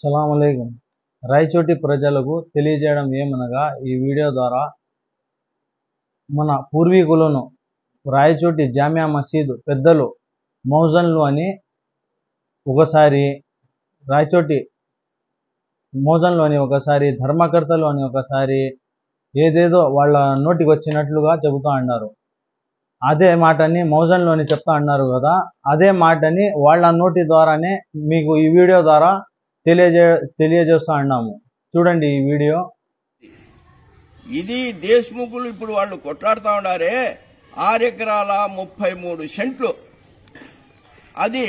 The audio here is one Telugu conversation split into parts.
సలాంలేకుం రాయచోటి ప్రజలకు తెలియజేయడం ఏమనగా ఈ వీడియో ద్వారా మన పూర్వీకులను రాయచోటి జామియా మసీదు పెద్దలు మౌజన్లు అని ఒకసారి రాయచోటి మోజన్లు అని ఒకసారి ధర్మకర్తలు అని ఒకసారి ఏదేదో వాళ్ళ నోటికి వచ్చినట్లుగా చెబుతా అన్నారు అదే మాటని మౌజన్లు అని చెప్తా అన్నారు కదా అదే మాటని వాళ్ళ నోటి ద్వారానే మీకు ఈ వీడియో ద్వారా తెలియజే తెలియజేస్తా అన్నాము చూడండి ఈ వీడియో ఇది దేశ్ముఖులు ఇప్పుడు వాళ్ళు కొట్లాడుతా ఉన్నారే ఆరు ఎకరాల ముప్పై మూడు సెంట్లు అది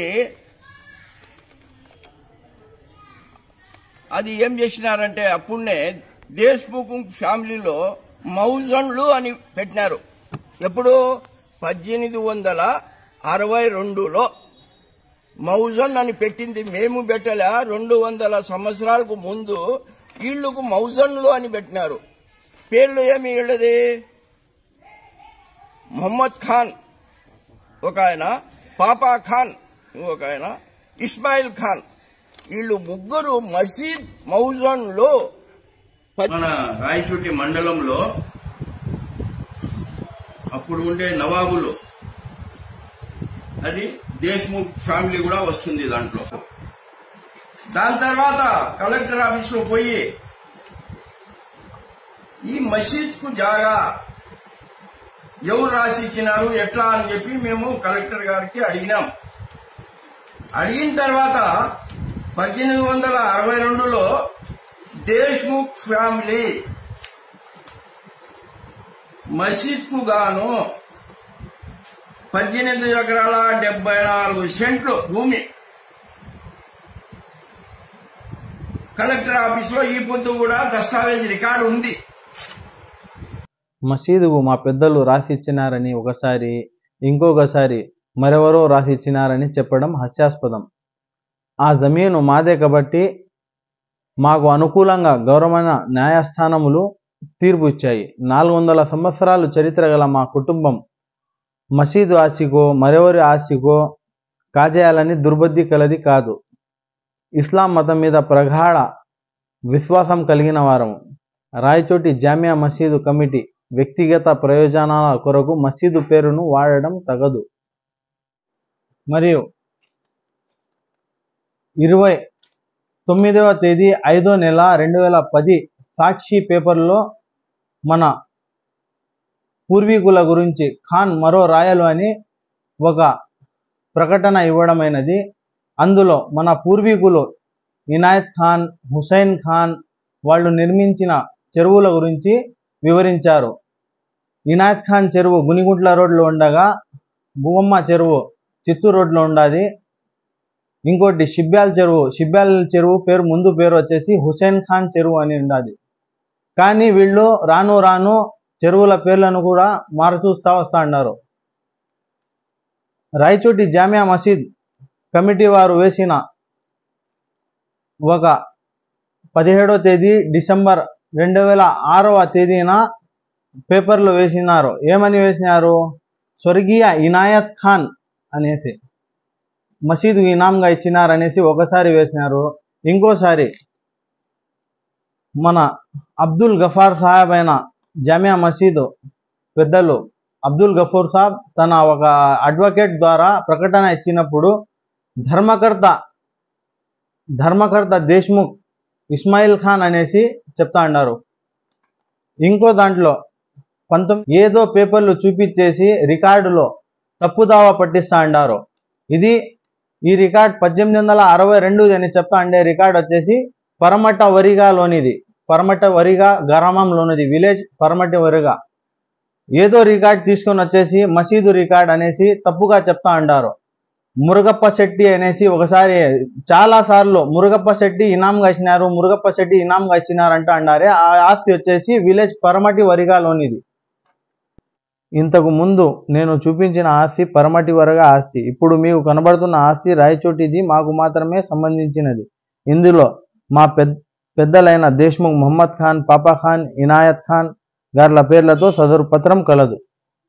అది ఏం చేసినారంటే అప్పుడే దేశ్ముఖ్ ఫ్యామిలీలో మౌజన్లు అని పెట్టినారు ఎప్పుడు పద్దెనిమిది వందల అరవై రెండులో మౌజన్ అని పెట్టింది మేము పెట్టలే రెండు వందల సంవత్సరాలకు ముందు వీళ్ళకు మౌజన్లు అని పెట్టినారు పేర్లు ఏమి వీళ్ళది మొహమ్మద్ ఖాన్ ఒక ఆయన పాపా ఖాన్ ఇంకొక ఆయన ఇస్మాయిల్ ఖాన్ వీళ్ళు ముగ్గురు మసీద్ మౌజన్లో మన రాయచోటి మండలంలో అప్పుడు ఉండే నవాబులు అది దేశ్ముఖ్ ఫ్యామిలీ కూడా వస్తుంది దాంట్లో దాని తర్వాత కలెక్టర్ ఆఫీస్ లో పోయి ఈ మసీద్ కు జాగా ఎవరు రాసి ఇచ్చినారు ఎట్లా అని చెప్పి మేము కలెక్టర్ గారికి అడిగినాం అడిగిన తర్వాత పద్దెనిమిది వందల అరవై రెండులో దేశ్ముఖ్ ఫ్యామిలీ మసీద్ కు గాను పద్దెనిమిది ఎకరాల డెబ్బై నాలుగు సెంట్లు భూమి కలెక్టర్ ఆఫీస్ లో ఈ పొద్దు కూడా దస్తావేజ్ రికార్డు ఉంది మసీదుకు మా పెద్దలు రాసిచ్చినారని ఒకసారి ఇంకొకసారి మరెవరో రాసిచ్చినారని చెప్పడం హాస్యాస్పదం ఆ జమీను మాదే కాబట్టి మాకు అనుకూలంగా గౌరవమైన న్యాయస్థానములు తీర్పు ఇచ్చాయి నాలుగు వందల సంవత్సరాలు చరిత్ర గల మా కుటుంబం మసీదు ఆశకో మరెవరి ఆశకో కాజేయాలని దుర్బుద్ధి కలది కాదు ఇస్లాం మతం మీద ప్రగాఢ విశ్వాసం కలిగిన వారము రాయచోటి జామియా మసీదు కమిటీ వ్యక్తిగత ప్రయోజనాల కొరకు మసీదు పేరును వాడడం తగదు మరియు ఇరవై తొమ్మిదవ తేదీ ఐదో నెల రెండు వేల పది సాక్షి పేపర్లో మన పూర్వీకుల గురించి ఖాన్ మరో రాయలు అని ఒక ప్రకటన ఇవ్వడమైనది అందులో మన పూర్వీకులు ఇనాయత్ ఖాన్ హుసైన్ ఖాన్ వాళ్ళు నిర్మించిన చెరువుల గురించి వివరించారు ఇనాయత్ ఖాన్ చెరువు గునిగుంట్ల రోడ్లో ఉండగా భూమమ్మ చెరువు చిత్తూరు రోడ్లో ఉండాది ఇంకోటి షిబ్యాల్ చెరువు షిబ్యాల్ చెరువు పేరు ముందు పేరు వచ్చేసి హుసేన్ ఖాన్ చెరువు అని ఉండాది కానీ వీళ్ళు రాను రాను చెరువుల పేర్లను కూడా మారుచూస్తా వస్తా అన్నారు రాయచోటి జామియా మసీద్ కమిటీ వారు వేసిన ఒక పదిహేడో తేదీ డిసెంబర్ రెండు వేల ఆరవ తేదీన పేపర్లో వేసినారు ఏమని వేసినారు స్వర్గీయ ఇనాయత్ ఖాన్ అనేసి మసీదు ఇనాంగా ఇచ్చినారనేసి ఒకసారి వేసినారు ఇంకోసారి మన అబ్దుల్ గఫార్ సాహెబ్ అయిన జామియా మసీదు పెద్దలు అబ్దుల్ గఫూర్ సాబ్ తన ఒక అడ్వకేట్ ద్వారా ప్రకటన ఇచ్చినప్పుడు ధర్మకర్త ధర్మకర్త దేశ్ముఖ్ ఇస్మాయిల్ ఖాన్ అనేసి చెప్తా అన్నారు ఇంకో దాంట్లో పంతొమ్మిది ఏదో పేపర్లు చూపించేసి రికార్డులో తప్పుదావా పట్టిస్తా అంటారు ఇది ఈ రికార్డ్ పద్దెనిమిది వందల అరవై రెండు అని చెప్తా అండే రికార్డ్ వచ్చేసి పరమట వరిగాలోనిది పరమట వరిగా గ్రామంలోనిది విలేజ్ పరమట వరిగా ఏదో రికార్డ్ తీసుకొని వచ్చేసి మసీదు రికార్డ్ అనేసి తప్పుగా చెప్తా అంటారు మురుగప్ప శెట్టి అనేసి ఒకసారి చాలా సార్లు మురుగప్ప శెట్టి ఇనాంగా ఇచ్చినారు మురుగప్ప శెట్టి ఇనాంగా ఇచ్చినారు అంటూ అన్నారే ఆ ఆస్తి వచ్చేసి విలేజ్ పరమటి వరిగాలోనిది ఇంతకు ముందు నేను చూపించిన ఆస్తి పరమటి వరగా ఆస్తి ఇప్పుడు మీకు కనబడుతున్న ఆస్తి రాయచోటిది మాకు మాత్రమే సంబంధించినది ఇందులో మా పెద్ద పెద్దలైన దేశ్ముఖ్ మొహమ్మద్ ఖాన్ పాపా ఖాన్ ఇనాయత్ ఖాన్ గార్ల పేర్లతో సదరు పత్రం కలదు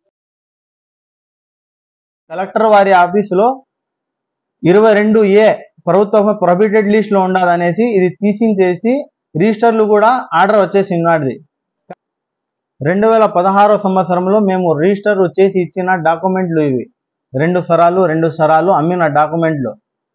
కలెక్టర్ వారి ఆఫీసులో ఇరవై రెండు ఏ ప్రభుత్వం ప్రొహిబిటెడ్ లిస్ట్లో ఉండాలనేసి ఇది తీసించేసి రిజిస్టర్లు కూడా ఆర్డర్ వచ్చేసి ఉన్నాడిది రెండు వేల పదహారో సంవత్సరంలో మేము రిజిస్టర్ చేసి ఇచ్చిన డాక్యుమెంట్లు ఇవి రెండు సరాలు రెండు సరాలు అమ్మిన డాక్యుమెంట్లు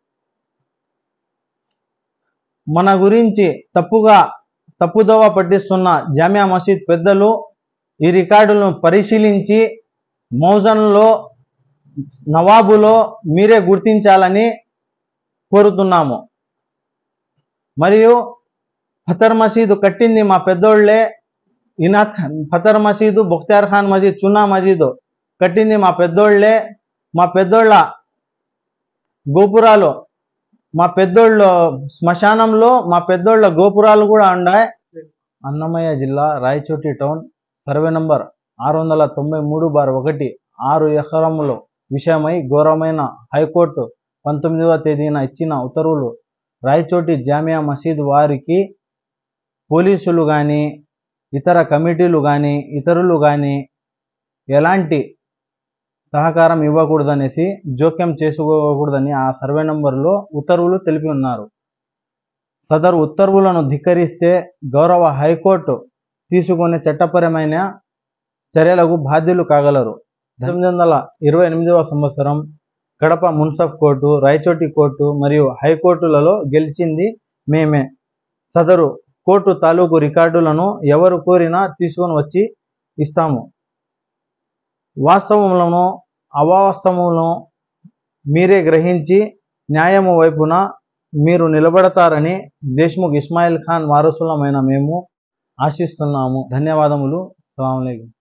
మన గురించి తప్పుగా తప్పుదోవ పట్టిస్తున్న జామియా మసీద్ పెద్దలు ఈ రికార్డులను పరిశీలించి మౌజన్లో నవాబులో మీరే గుర్తించాలని కోరుతున్నాము మరియు ఫతర్ మసీదు కట్టింది మా పెద్దోళ్లే ఇనాత్ ఫతర్ మసీదు బుఖ్తియార్ ఖాన్ మసీద్ చున్నా మసీదు కట్టింది మా పెద్దోళ్లే మా పెద్దోళ్ళ గోపురాలు మా పెద్దోళ్ళు శ్మశానంలో మా పెద్దోళ్ళ గోపురాలు కూడా ఉన్నాయి అన్నమయ్య జిల్లా రాయచోటి టౌన్ సర్వే నంబర్ ఆరు వందల తొంభై మూడు బార్ ఒకటి ఆరు ఎకరములు విషయమై ఘోరమైన హైకోర్టు పంతొమ్మిదవ తేదీన ఇచ్చిన ఉత్తర్వులు రాయచోటి జామియా మసీద్ వారికి పోలీసులు కానీ ఇతర కమిటీలు కానీ ఇతరులు కానీ ఎలాంటి సహకారం ఇవ్వకూడదనేసి జోక్యం చేసుకోకూడదని ఆ సర్వే నంబర్లో ఉత్తర్వులు తెలిపి ఉన్నారు సదరు ఉత్తర్వులను ధిక్కరిస్తే గౌరవ హైకోర్టు తీసుకునే చట్టపరమైన చర్యలకు బాధ్యులు కాగలరు పంతొమ్మిది వందల ఇరవై ఎనిమిదవ సంవత్సరం కడప మున్సఫ్ కోర్టు రాయచోటి కోర్టు మరియు హైకోర్టులలో గెలిచింది మేమే సదరు కోర్టు తాలూకు రికార్డులను ఎవరు కోరినా తీసుకొని వచ్చి ఇస్తాము వాస్తవములను అవాస్తవములను మీరే గ్రహించి న్యాయము వైపున మీరు నిలబడతారని దేశ్ముఖ్ ఇస్మాయిల్ ఖాన్ వారసులమైన మేము ఆశిస్తున్నాము ధన్యవాదములు అస్సలాము అలైకుం